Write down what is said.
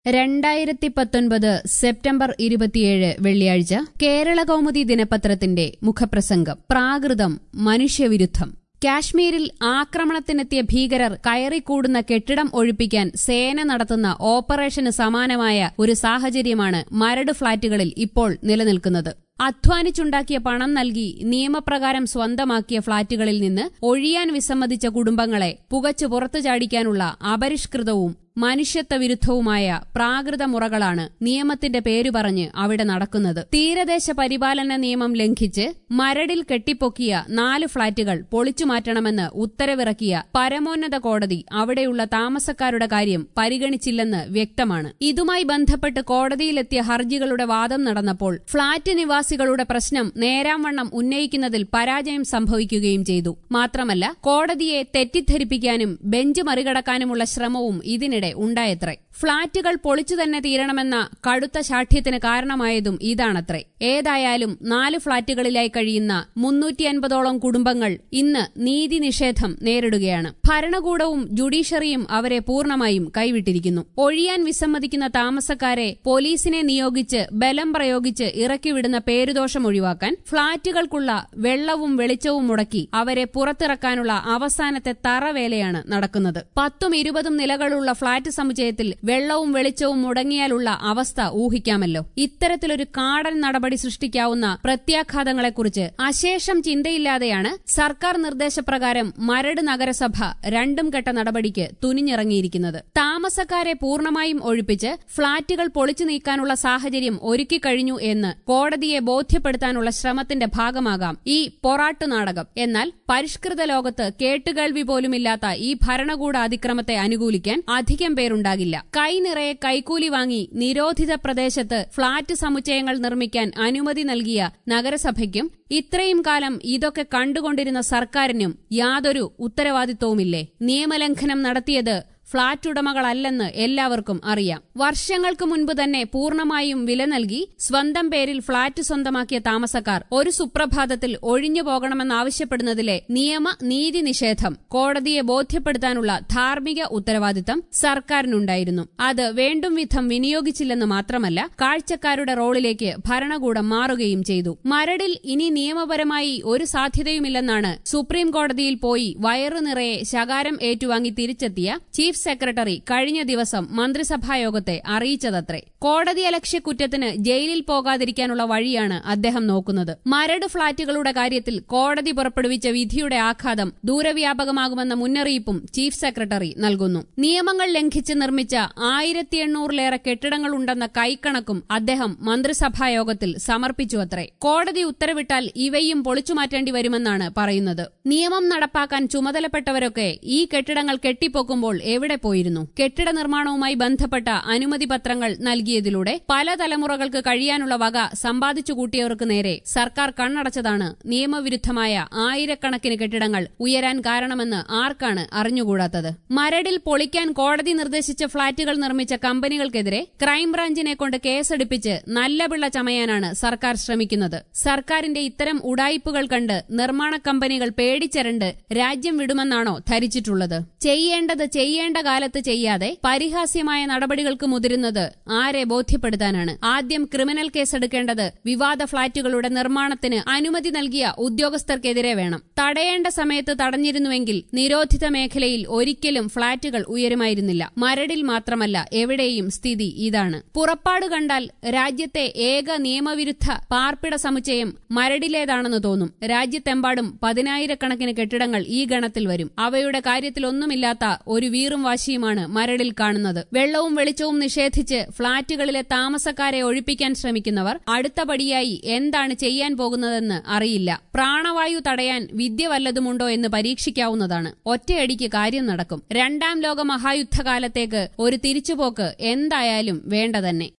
രണ്ടായിരത്തി പത്തൊൻപത് സെപ്റ്റംബർ ഇരുപത്തിയേഴ് വെള്ളിയാഴ്ച കേരള കൗമുദി ദിനപത്രത്തിന്റെ മുഖപ്രസംഗം പ്രാകൃതം മനുഷ്യവിരുദ്ധം കാശ്മീരിൽ ആക്രമണത്തിനെത്തിയ ഭീകരർ കയറിക്കൂടുന്ന കെട്ടിടം ഒഴിപ്പിക്കാൻ സേന നടത്തുന്ന ഓപ്പറേഷന് സമാനമായ ഒരു സാഹചര്യമാണ് മരട് ഫ്ളാറ്റുകളിൽ ഇപ്പോൾ നിലനിൽക്കുന്നത് അധ്വാനിച്ചുണ്ടാക്കിയ പണം നൽകി നിയമപ്രകാരം സ്വന്തമാക്കിയ ഫ്ളാറ്റുകളിൽ നിന്ന് ഒഴിയാൻ വിസമ്മതിച്ച കുടുംബങ്ങളെ പുകച്ചു പുറത്തു ചാടിക്കാനുള്ള അപരിഷ്കൃതവും മനുഷ്യത്വ വിരുദ്ധവുമായ പ്രാകൃത മുറകളാണ് നിയമത്തിന്റെ പേരു പറഞ്ഞ് അവിടെ നടക്കുന്നത് തീരദേശ പരിപാലന നിയമം ലംഘിച്ച് മരടിൽ കെട്ടിപ്പൊക്കിയ നാല് ഫ്ളാറ്റുകൾ പൊളിച്ചു മാറ്റണമെന്ന് ഉത്തരവിറക്കിയ പരമോന്നത കോടതി അവിടെയുള്ള താമസക്കാരുടെ കാര്യം പരിഗണിച്ചില്ലെന്ന് വ്യക്തമാണ് ഇതുമായി ബന്ധപ്പെട്ട് കോടതിയിലെത്തിയ ഹർജികളുടെ വാദം നടന്നപ്പോൾ ഫ്ളാറ്റ് നിവാസികളുടെ പ്രശ്നം നേരാംവണ്ണം ഉന്നയിക്കുന്നതിൽ പരാജയം സംഭവിക്കുകയും ചെയ്തു മാത്രമല്ല കോടതിയെ തെറ്റിദ്ധരിപ്പിക്കാനും ബെഞ്ച് മറികടക്കാനുമുള്ള ശ്രമവും ഇതിനിടെ ഉണ്ടായത്രേ ഫ്ളാറ്റുകൾ പൊളിച്ചു തന്നെ തീരണമെന്ന കടുത്ത ശാഠ്യത്തിന് കാരണമായതും ഇതാണത്രേ ഏതായാലും നാല് ഫ്ളാറ്റുകളിലായി കഴിയുന്ന മുന്നൂറ്റി അൻപതോളം കുടുംബങ്ങൾ ഇന്ന് നീതി നിഷേധം നേരിടുകയാണ് ഭരണകൂടവും ജുഡീഷ്യറിയും അവരെ പൂർണ്ണമായും കൈവിട്ടിരിക്കുന്നു ഒഴിയാൻ വിസമ്മതിക്കുന്ന താമസക്കാരെ പോലീസിനെ നിയോഗിച്ച് ബലം പ്രയോഗിച്ച് ഇറക്കിവിടുന്ന പേരുദോഷം ഒഴിവാക്കാൻ ഫ്ളാറ്റുകൾക്കുള്ള വെള്ളവും വെളിച്ചവും മുടക്കി അവരെ പുറത്തിറക്കാനുള്ള അവസാനത്തെ തറവേലയാണ് നടക്കുന്നത് പത്തും ഇരുപതും നിലകളുള്ള ഫ്ളാറ്റ് സമുച്ചയത്തിൽ വെള്ളവും വെളിച്ചവും മുടങ്ങിയാലുള്ള അവസ്ഥ ഊഹിക്കാമല്ലോ ഇത്തരത്തിലൊരു കാടൻ നടപടി സൃഷ്ടിക്കാവുന്ന പ്രത്യാഘാതങ്ങളെക്കുറിച്ച് അശേഷം ചിന്തയില്ലാതെയാണ് സർക്കാർ നിർദ്ദേശപ്രകാരം മരട് നഗരസഭ രണ്ടും ഘട്ട നടപടിക്ക് തുനിഞ്ഞിറങ്ങിയിരിക്കുന്നത് താമസക്കാരെ പൂർണ്ണമായും ഒഴിപ്പിച്ച് ഫ്ളാറ്റുകൾ പൊളിച്ചു നീക്കാനുള്ള സാഹചര്യം ഒരുക്കിക്കഴിഞ്ഞു എന്ന് കോടതിയെ ബോധ്യപ്പെടുത്താനുള്ള ശ്രമത്തിന്റെ ഭാഗമാകാം ഈ പൊറാട്ടു നാടകം എന്നാൽ പരിഷ്കൃത ലോകത്ത് കേട്ടുകേൾവി പോലുമില്ലാത്ത ഈ ഭരണകൂട അതിക്രമത്തെ അനുകൂലിക്കാൻ അധികം പേരുണ്ടാകില്ല കൈനിറയെ കൈക്കൂലി വാങ്ങി നിരോധിത പ്രദേശത്ത് ഫ്ളാറ്റ് സമുച്ചയങ്ങൾ നിർമ്മിക്കാൻ അനുമതി നൽകിയ നഗരസഭയ്ക്കും ഇത്രയും കാലം ഇതൊക്കെ കണ്ടുകൊണ്ടിരുന്ന സർക്കാരിനും യാതൊരു ഉത്തരവാദിത്വവുമില്ലേ നിയമലംഘനം നടത്തിയത് ഫ്ളാറ്റ് ഉടമകളല്ലെന്ന് എല്ലാവർക്കും അറിയാം വർഷങ്ങൾക്ക് മുൻപ് തന്നെ പൂർണ്ണമായും വില നൽകി സ്വന്തം പേരിൽ ഫ്ളാറ്റ് സ്വന്തമാക്കിയ താമസക്കാർ ഒരു സുപ്രഭാതത്തിൽ ഒഴിഞ്ഞു പോകണമെന്നാവശ്യപ്പെടുന്നതിലെ നിയമ നീതി നിഷേധം കോടതിയെ ബോധ്യപ്പെടുത്താനുള്ള ധാർമ്മിക ഉത്തരവാദിത്തം സർക്കാരിനുണ്ടായിരുന്നു അത് വേണ്ടും വിധം വിനിയോഗിച്ചില്ലെന്ന് മാത്രമല്ല കാഴ്ചക്കാരുടെ റോളിലേക്ക് ഭരണകൂടം മാറുകയും ചെയ്തു മരടിൽ ഇനി നിയമപരമായി ഒരു സാധ്യതയുമില്ലെന്നാണ് സുപ്രീം കോടതിയിൽ പോയി വയറു നിറയെ ശകാരം ഏറ്റുവാങ്ങി തിരിച്ചെത്തിയ ചീഫ് സെക്രട്ടറി കഴിഞ്ഞ ദിവസം മന്ത്രിസഭായോഗത്തെ അറിയിച്ചതത്രേ കോടതി അലക്ഷ്യ കുറ്റത്തിന് ജയിലിൽ പോകാതിരിക്കാനുള്ള വഴിയാണ് അദ്ദേഹം നോക്കുന്നത് മരട് ഫ്ളാറ്റുകളുടെ കാര്യത്തിൽ കോടതി പുറപ്പെടുവിച്ച വിധിയുടെ ആഘാതം ദൂരവ്യാപകമാകുമെന്ന മുന്നറിയിപ്പും ചീഫ് സെക്രട്ടറി നൽകുന്നു നിയമങ്ങൾ ലംഘിച്ച് നിർമ്മിച്ച ആയിരത്തി എണ്ണൂറിലേറെ കെട്ടിടങ്ങളുണ്ടെന്ന കൈക്കണക്കും അദ്ദേഹം മന്ത്രിസഭായോഗത്തിൽ സമർപ്പിച്ചു അത്രേ കോടതി ഉത്തരവിട്ടാൽ ഇവയും പൊളിച്ചുമാറ്റേണ്ടി വരുമെന്നാണ് പറയുന്നത് നിയമം നടപ്പാക്കാൻ ചുമതലപ്പെട്ടവരൊക്കെ ഈ കെട്ടിടങ്ങൾ കെട്ടിപ്പൊക്കുമ്പോൾ എവിടെ പോയിരുന്നു കെട്ടിട നിർമ്മാണവുമായി ബന്ധപ്പെട്ട അനുമതി പത്രങ്ങൾ നൽകിയതിലൂടെ പല തലമുറകൾക്ക് കഴിയാനുള്ള വക സമ്പാദിച്ചു കൂട്ടിയവർക്ക് നേരെ സർക്കാർ കണ്ണടച്ചതാണ് നിയമവിരുദ്ധമായ ആയിരക്കണക്കിന് കെട്ടിടങ്ങൾ ഉയരാൻ കാരണമെന്ന് ആർക്കാണ് അറിഞ്ഞുകൂടാത്തത് മരടിൽ പൊളിക്കാൻ കോടതി നിർദ്ദേശിച്ച ഫ്ളാറ്റുകൾ നിർമ്മിച്ച കമ്പനികൾക്കെതിരെ ക്രൈംബ്രാഞ്ചിനെ കൊണ്ട് കേസെടുപ്പിച്ച് നല്ല പിള്ള ചമയാനാണ് സർക്കാർ ശ്രമിക്കുന്നത് സർക്കാരിന്റെ ഇത്തരം ഉടായിപ്പുകൾ കണ്ട് നിർമ്മാണ കമ്പനികൾ പേടിച്ചരണ്ട് രാജ്യം വിടുമെന്നാണോ ധരിച്ചിട്ടുള്ളത് ചെയ്യേണ്ടത് ചെയ്യേണ്ട കാലത്ത് ചെയ്യാതെ പരിഹാസ്യമായ നടപടികൾക്ക് മുതിരുന്നത് ആരെ ബോധ്യപ്പെടുത്താനാണ് ആദ്യം ക്രിമിനൽ കേസെടുക്കേണ്ടത് വിവാദ ഫ്ളാറ്റുകളുടെ നിർമ്മാണത്തിന് അനുമതി നൽകിയ ഉദ്യോഗസ്ഥർക്കെതിരെ വേണം തടയേണ്ട സമയത്ത് തടഞ്ഞിരുന്നുവെങ്കിൽ നിരോധിത മേഖലയിൽ ഒരിക്കലും ഫ്ളാറ്റുകൾ ഉയരുമായിരുന്നില്ല മരടിൽ മാത്രമല്ല എവിടെയും സ്ഥിതി ഇതാണ് പുറപ്പാട് കണ്ടാൽ രാജ്യത്തെ ഏക നിയമവിരുദ്ധ പാർപ്പിട സമുച്ചയം മരടിലേതാണെന്ന് തോന്നും രാജ്യത്തെമ്പാടും പതിനായിരക്കണക്കിന് കെട്ടിടങ്ങൾ ഈ ഗണത്തിൽ വരും അവയുടെ കാര്യത്തിലൊന്നുമില്ലാത്ത ഒരു വീറും വാശിയുമാണ് മരടിൽ കാണുന്നത് വെള്ളവും വെളിച്ചവും നിഷേധിച്ച് ഫ്ളാറ്റുകളിലെ താമസക്കാരെ ഒഴിപ്പിക്കാൻ ശ്രമിക്കുന്നവർ അടുത്ത പടിയായി എന്താണ് ചെയ്യാൻ പോകുന്നതെന്ന് അറിയില്ല പ്രാണവായു തടയാൻ വിദ്യ വല്ലതുമുണ്ടോ എന്ന് പരീക്ഷിക്കാവുന്നതാണ് ഒറ്റയടിക്ക് കാര്യം നടക്കും രണ്ടാം ലോക മഹായുദ്ധകാലത്തേക്ക് ഒരു തിരിച്ചുപോക്ക് എന്തായാലും വേണ്ട തന്നെ